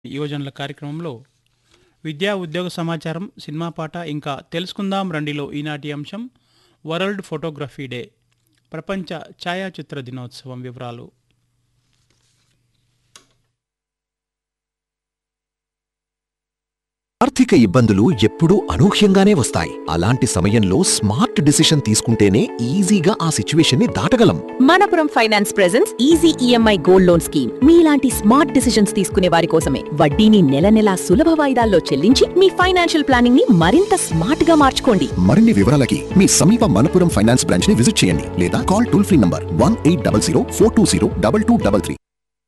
యువజనుల కార్యక్రమంలో విద్యా ఉద్యోగ సమాచారం సినిమా పాట ఇంకా తెలుసుకుందాం రండిలో ఈనాటి అంశం వరల్డ్ ఫోటోగ్రఫీ డే ప్రపంచ ఛాయాచిత్ర దినోత్సవం వివరాలు ఆర్థిక ఇబ్బందులు ఎప్పుడూ అనూహ్యంగానే వస్తాయి అలాంటి సమయంలో స్మార్ట్ డిసిషన్ తీసుకుంటేనే ఈజీగా ఆ సిచ్యువేషన్ ని దాటగలం Manappuram finance presence easy EMI gold loan scheme మీలాంటి స్మార్ట్ డిసిషన్స్ తీసుకునే వారి కోసమే వడ్డీని నెల నెలా సులభ వాయిదాల్లో చెల్లించి మీ ఫైనాన్షియల్ ప్లానింగ్ ని మరింత స్మార్ట్ గా మార్చుకోండి మరిన్ని వివరాలకి మీ సమీప మనపురం ఫైనాన్స్ బ్రాంచ్ ని విజిట్ చేయండి లేదా call toll free number one eight double zero four two zero double two double three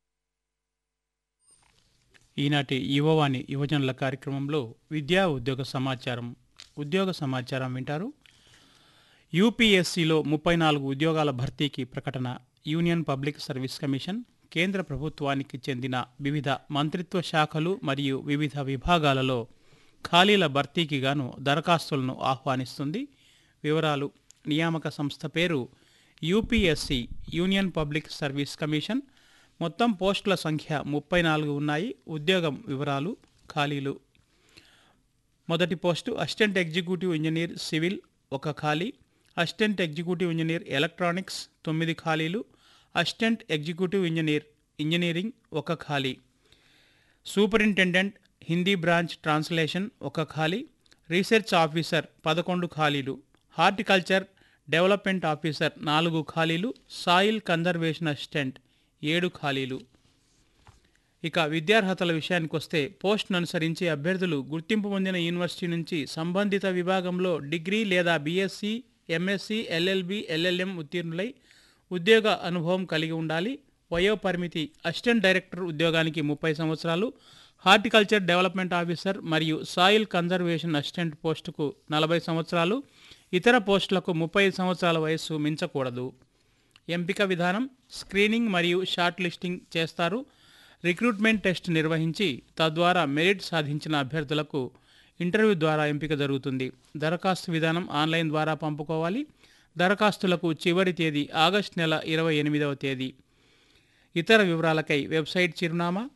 ఈనాటి యువవాణి యువజనుల కార్యక్రమంలో విద్యా ఉద్యోగ సమాచారం ఉద్యోగ సమాచారం వింటారు యూపీఎస్సీలో ముప్పై నాలుగు ఉద్యోగాల భర్తీకి ప్రకటన యూనియన్ పబ్లిక్ సర్వీస్ కమిషన్ కేంద్ర ప్రభుత్వానికి చెందిన వివిధ మంత్రిత్వ శాఖలు మరియు వివిధ విభాగాలలో ఖాళీల భర్తీకి గాను దరఖాస్తులను ఆహ్వానిస్తుంది వివరాలు నియామక సంస్థ పేరు UPSC union public service commission మొత్తం పోస్టుల సంఖ్య ముప్పై నాలుగు ఉన్నాయి ఉద్యోగం వివరాలు ఖాళీలు మొదటి post assistant executive engineer civil ఒక ఖాళీ అసిస్టెంట్ ఎగ్జిక్యూటివ్ ఇంజనీర్ ఎలక్ట్రానిక్స్ తొమ్మిది ఖాళీలు అసిస్టెంట్ ఎగ్జిక్యూటివ్ ఇంజనీర్ ఇంజనీరింగ్ ఒక ఖాళీ సూపరింటెండెంట్ హిందీ బ్రాంచ్ ట్రాన్స్లేషన్ ఒక ఖాళీ రీసెర్చ్ ఆఫీసర్ పదకొండు ఖాళీలు హార్టికల్చర్ డెవలప్మెంట్ ఆఫీసర్ నాలుగు ఖాళీలు సాయిల్ కన్జర్వేషన్ అసిస్టెంట్ ఏడు ఖాళీలు ఇక విద్యార్హతల విషయానికి వస్తే పోస్ట్ను అనుసరించి అభ్యర్థులు గుర్తింపు పొందిన యూనివర్సిటీ నుంచి సంబంధిత విభాగంలో డిగ్రీ లేదా బీఎస్సీ ఎంఎస్సీ ఎల్ఎల్బి ఎల్ఎల్ఎం ఉత్తీర్ణులై ఉద్యోగ అనుభవం కలిగి ఉండాలి వయోపరిమితి అసిస్టెంట్ డైరెక్టర్ ఉద్యోగానికి ముప్పై సంవత్సరాలు హార్టికల్చర్ డెవలప్మెంట్ ఆఫీసర్ మరియు సాయిల్ కన్జర్వేషన్ అసిస్టెంట్ పోస్టుకు నలభై సంవత్సరాలు ఇతర పోస్టులకు ముప్పై సంవత్సరాల వయస్సు మించకూడదు ఎంపిక విధానం స్క్రీనింగ్ మరియు షార్ట్ లిస్టింగ్ చేస్తారు రిక్రూట్మెంట్ టెస్ట్ నిర్వహించి తద్వారా మెరిట్ సాధించిన అభ్యర్థులకు ఇంటర్వ్యూ ద్వారా ఎంపిక జరుగుతుంది దరఖాస్తు విధానం ఆన్లైన్ ద్వారా పంపుకోవాలి దరఖాస్తులకు చివరి తేదీ ఆగస్టు నెల ఇరవై ఎనిమిదవ తేదీ ఇతర వివరాలకై వెబ్సైట్ చిరునామా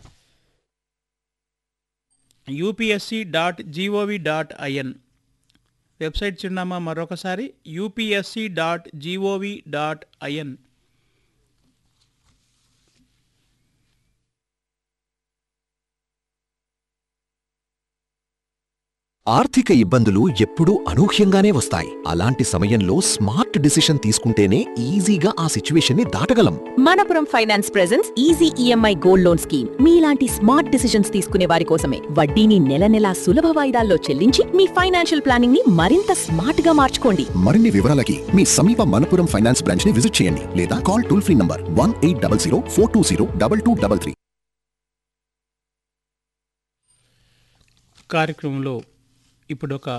UPSC dot GOV dot IN website చిరునామా మరొకసారి UPSC dot GOV dot IN ఆర్థిక ఇబ్బందులు ఎప్పుడూ అనూహ్యంగానే వస్తాయి అలాంటి సమయంలో స్మార్ట్ డిసిషన్ తీసుకుంటేనే ఈజీగా ఆ సిచ్యువేషన్ ని దాటగలం Manappuram finance presence easy EMI gold loan scheme మీలాంటి స్మార్ట్ డిసిషన్స్ తీసుకునే వారి కోసమే వడ్డీని నెల నెలా సులభ వాయిదాల్లో చెల్లించి మీ ఫైనాన్షియల్ ప్లానింగ్ ని మరింత స్మార్ట్ గా మార్చుకోండి మరిన్ని వివరాలకి మీ సమీప మనపురం ఫైనాన్స్ బ్రాంచ్ ని విజిట్ చేయండి లేదా call toll free number one eight double zero four two zero double two double three కార్యక్రమంలో ఇప్పుడు ఒక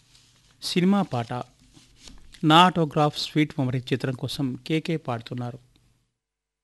సినిమా పాట నా ఆటోగ్రాఫ్ స్వీట్ మెమరీ చిత్రం కోసం కేకే పాడుతున్నారు